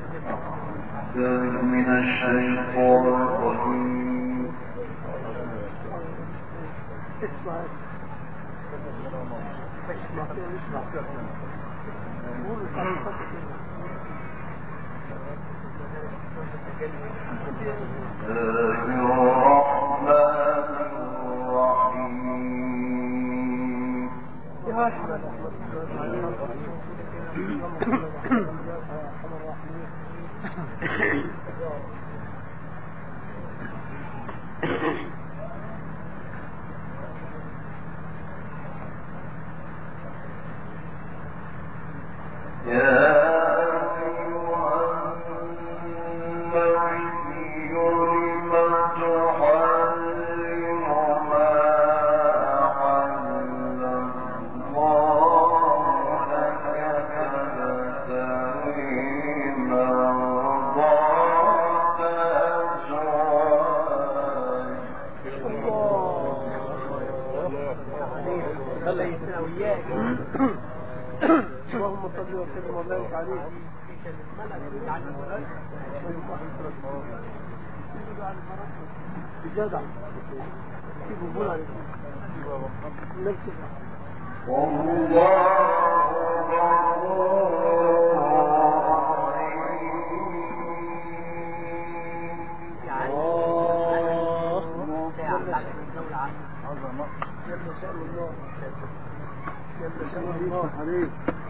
من الشيطان الرجيم اسمع اسمع اسمع قول الرحمن الرحيم اللهم صل وسلم وبارك عليه بجدع في بقول عليك نفس يلا شاء الله يلا شاء الله عليك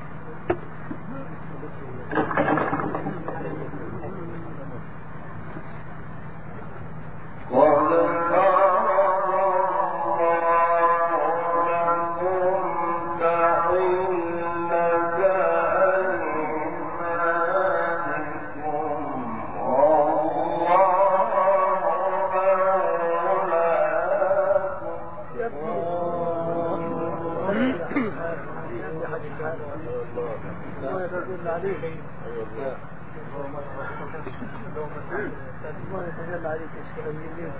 الله يتجلى عليك الله يتجلى عليك يا شيخ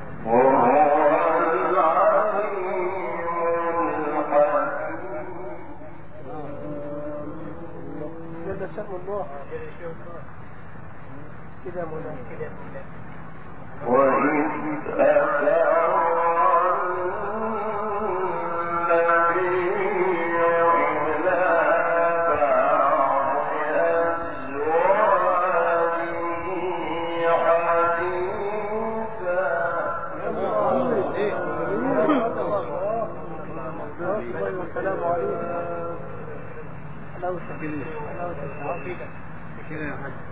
جل شأن الله كده مولانا كده وإذ أسر والسلام عليكم لو تكلم لو تكلم كده يا حاج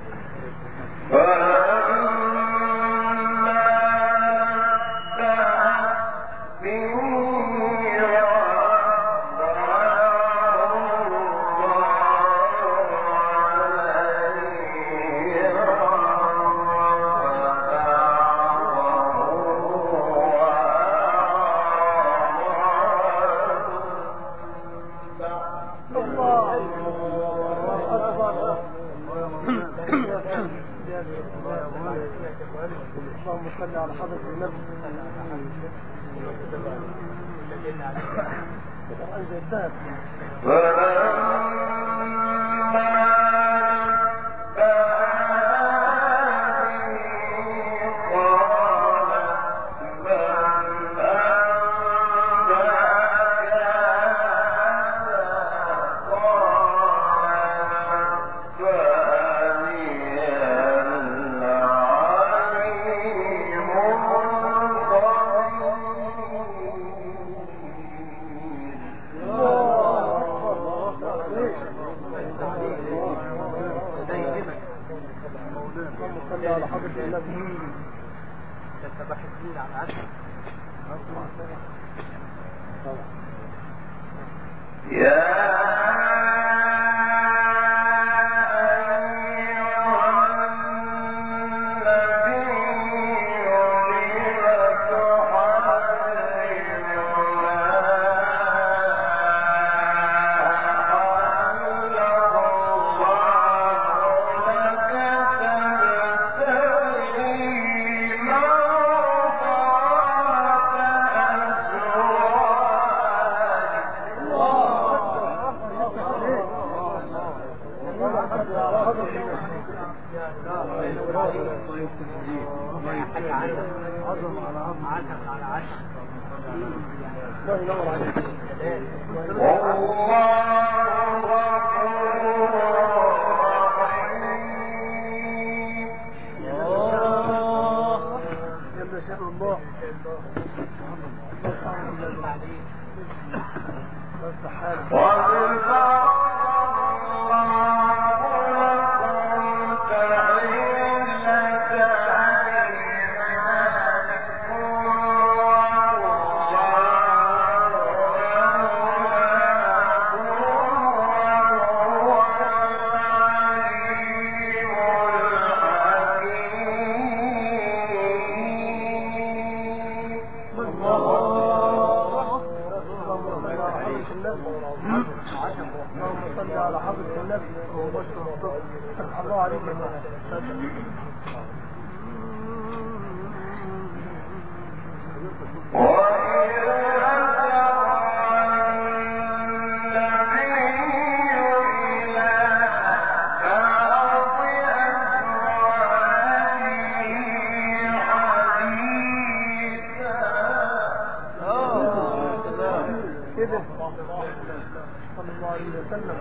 الله أكبر اللهم صل على حضرة النبي أنزل الذهب اللهم صل على حضرة النبي عظم على عظم عشر على عشر الله ينور عليك يلا شاء الله بس حالك اللهم صل على حضرة النبي وهو بشر مصطفى فتح الله عليك يا مولانا. كده صلى الله عليه وسلم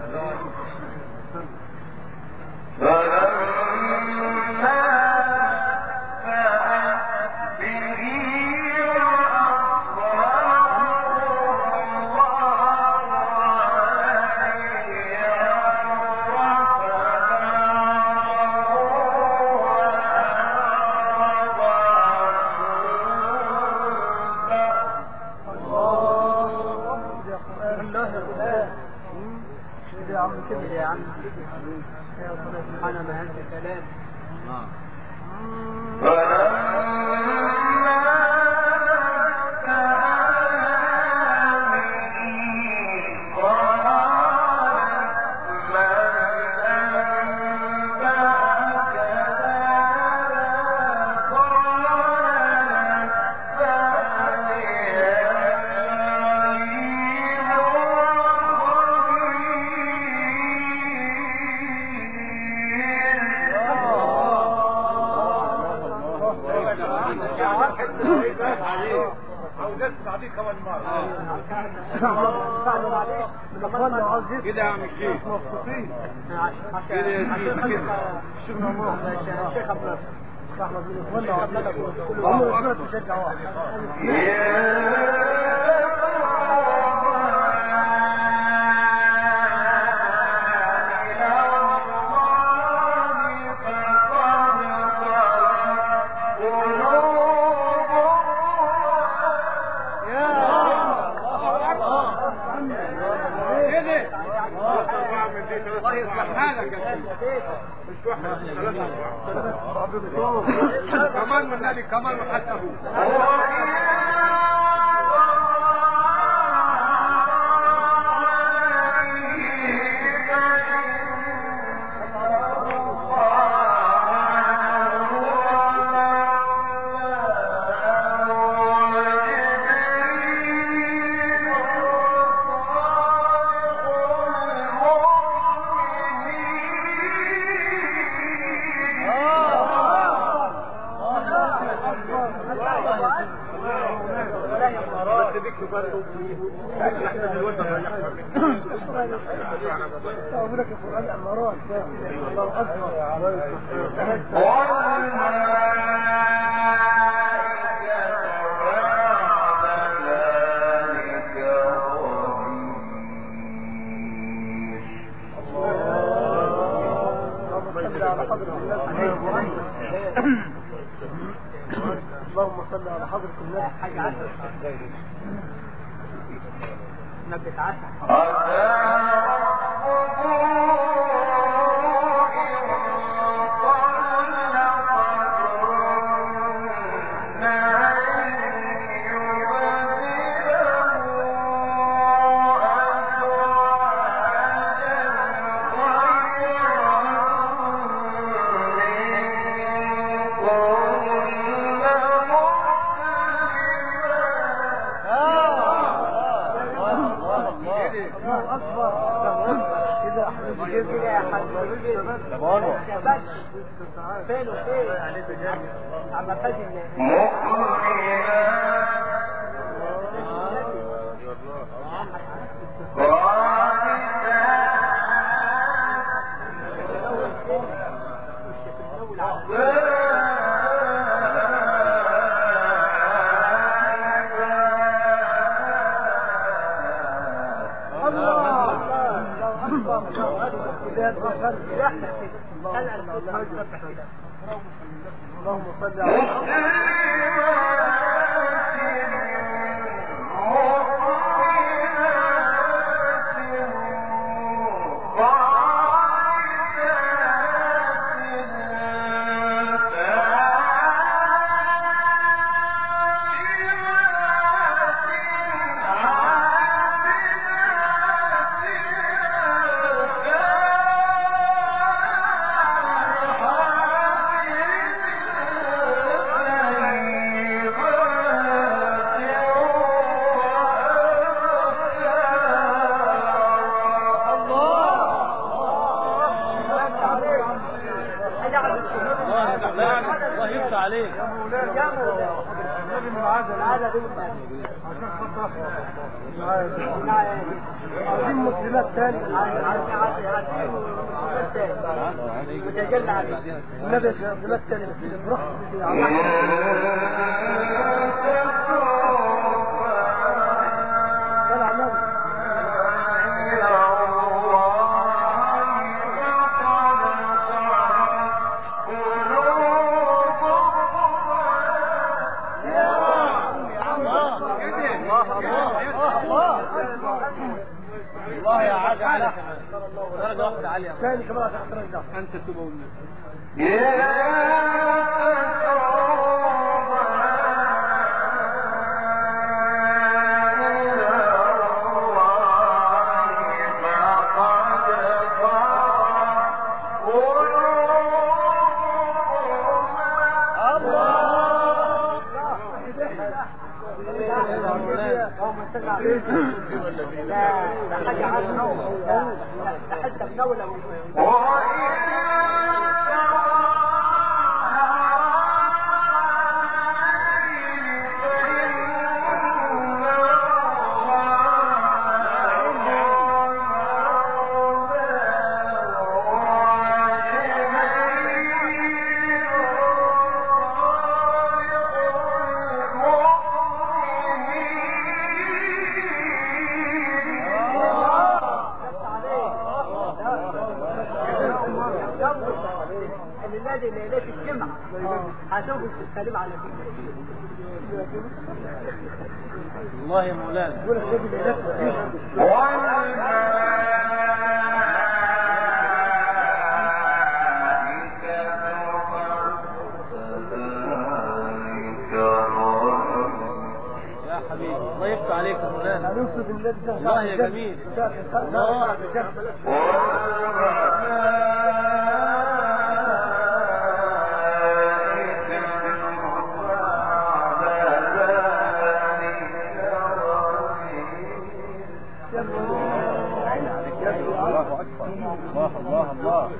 الله يا قرآن الله يا قرآن كده يا عم كده يا عم يا صلاة سبحان ما هذا كلام استعمل عليه من اخواننا وعاوز يسمع كده يا عم الشيخ مبسوطين كده يا سيدي كده شيخنا الله الشيخ عبد الله احمد من اخواننا وعاوز يسمع عمره سمعت مشجع واحد كده الله يصلح حالك يا سيدي مش واحد ثلاثة أربعة كمان من ذلك كمان وحسبه أقول لك القرآن عمارات الله أكبر اللهم صل على حضرة النبي اللهم صل على حضرة النبي حاجة عشر نبت عشر الله أكبر كده أحمد كده فين وفين عم فادي الله الله اكبر الله اكبر اللهم صل على الله يفتح عليك النبي من العزل عشان خاطر عايزين مسلمات تاني وتجلى عليه النبي مسلمات تاني بروح طلع النبي الله يا عاد على درجة واحدة عالية تاني كمان عشان ترجع أنت تبقى والنبي لا لا حاجة عنه لا لا حتى بنولة اللي نادي ليلة الجمعة هتوقف السلام على فكرة الله يا مولانا يقول لك النبي ليلات كتير يا حبيبي الله يفتح عليك يا مولانا هنوصف النبي ده والله يا جميل. الله. الله أكبر الله الله الله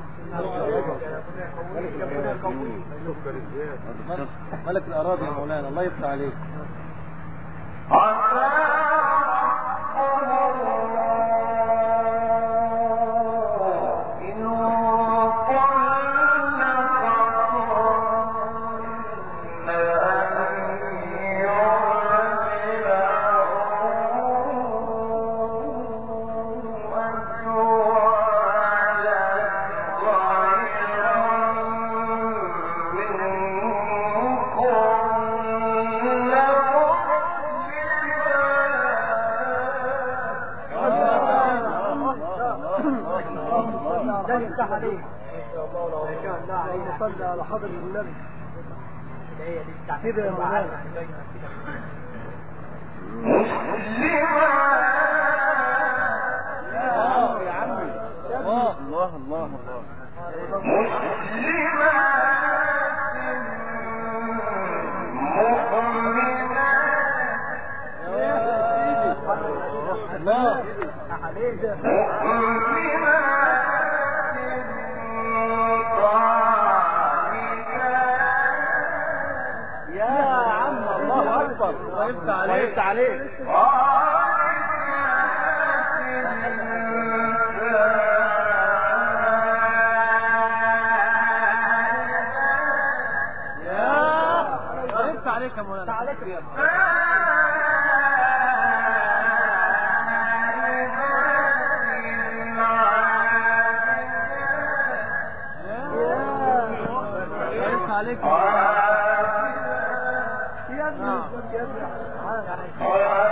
ملك الأراضي يا مولانا الله يفتح عليك ده يفتح عليك اللهم صل على حضرة النبي كده يا مولانا الله يا عمي الله الله الله الله الله ويفتح عليك ويفتح عليك يا ويفتح عليك يا مولانا ويفتح عليك يا ابني يا ابني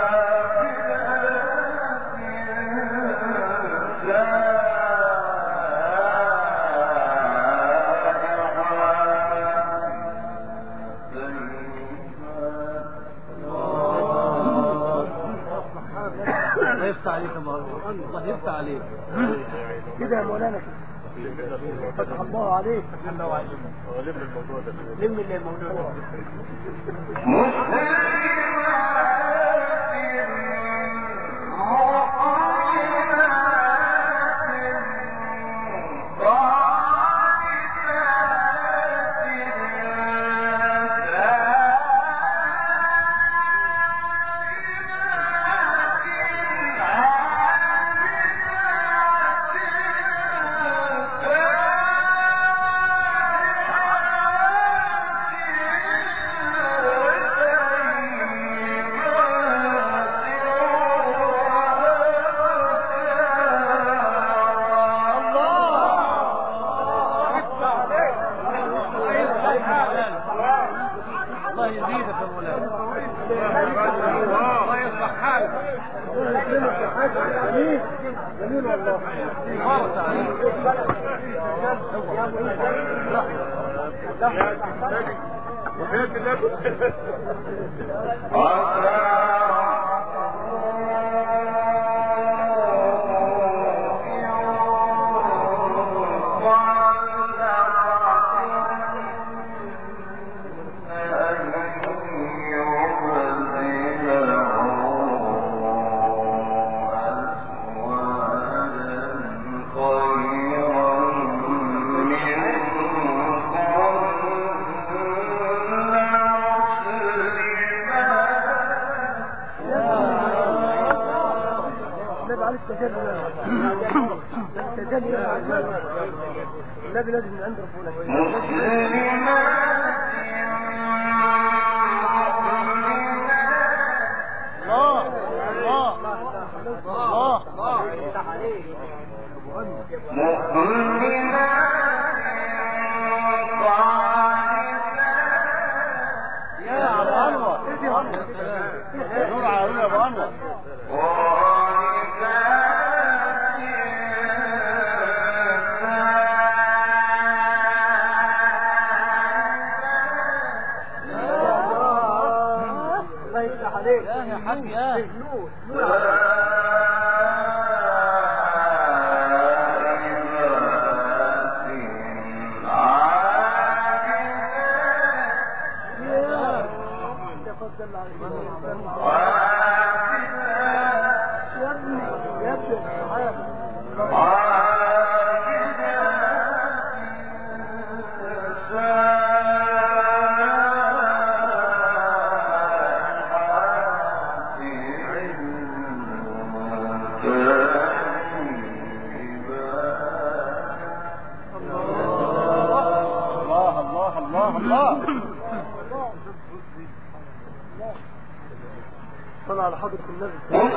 الله يفتح عليك يا مولانا الله يفتح عليك كده يا مولانا كده فتح الله عليك لم اللي الموضوع الله يزيدك يا مولانا الله يصلح حالك جميل جميل والله بارك عليك وفيات الله النبي عليه التجلي التجلي النبي لازم من عند ربنا الله الله الله يا ابو انور نور على يا ابو انور الله يفتح عليك يا يا حاج يا نور نور تفضل عليك يا ابني يا ابني الصحابة الله الله الله الله صلى على حضرة النبي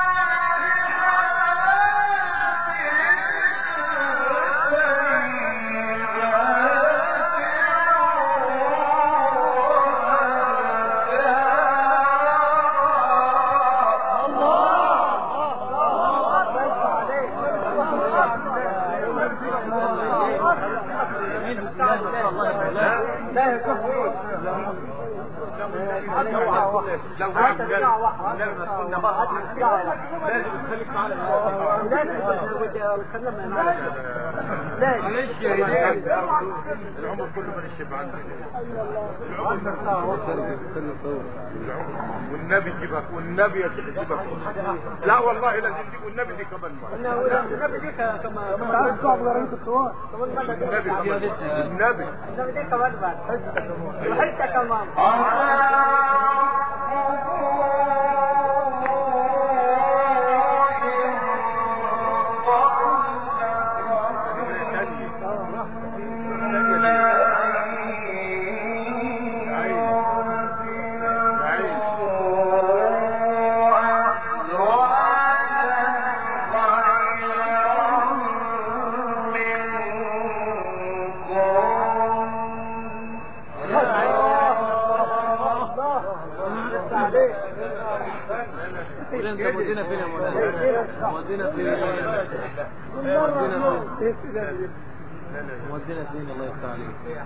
Thank you. لو هات الساعة واحدة لازم كنا بقى هات الساعة واحدة لازم تخليك معانا لازم نتكلم لازم معلش يا رجال العمر كله من الشبعان والنبي يجيبك والنبي يا شيخ يجيبك لا والله لازم تجيب والنبي دي كمان مرة النبي دي كما انت عايز تقعد غير الصور النبي كمان النبي النبي دي كمان بعد وحتى كمان انت مودينا فين يا مولانا مودينا فين مودينا فين مودينا فين الله يفتح عليك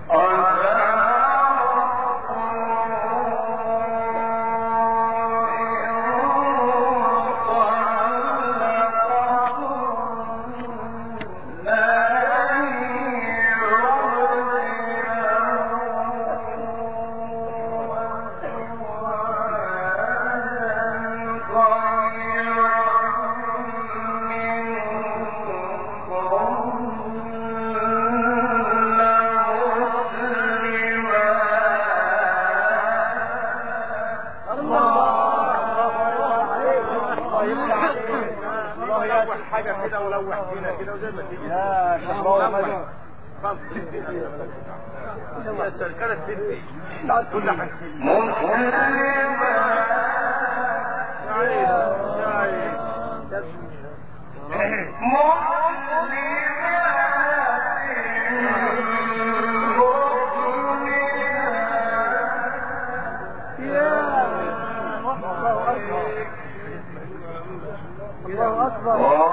الله يلوح حاجة كده ولوح فينا كده وزي ما تيجي يا شيخ الله خمس يا سركانة ستي كل حاجة الله اكبر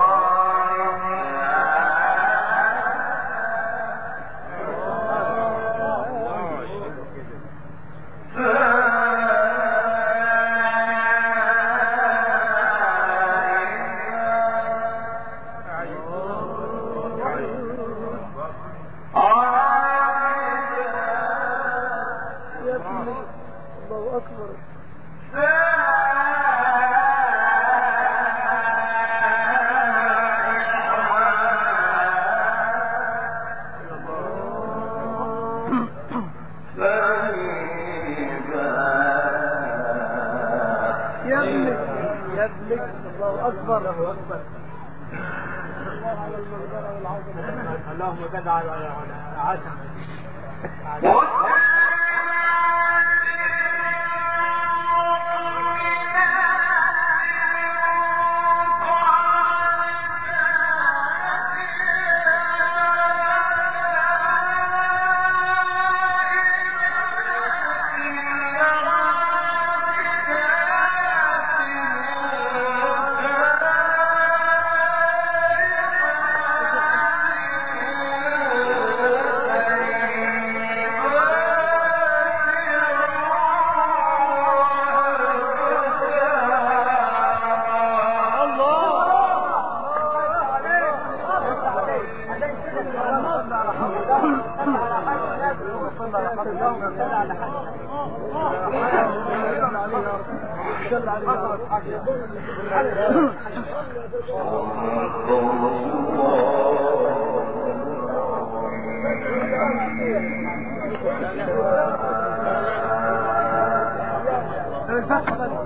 يا ابني الله اكبر يا ابني يا ابني الله اكبر الله اكبر اللهم جد على عسى الفتحة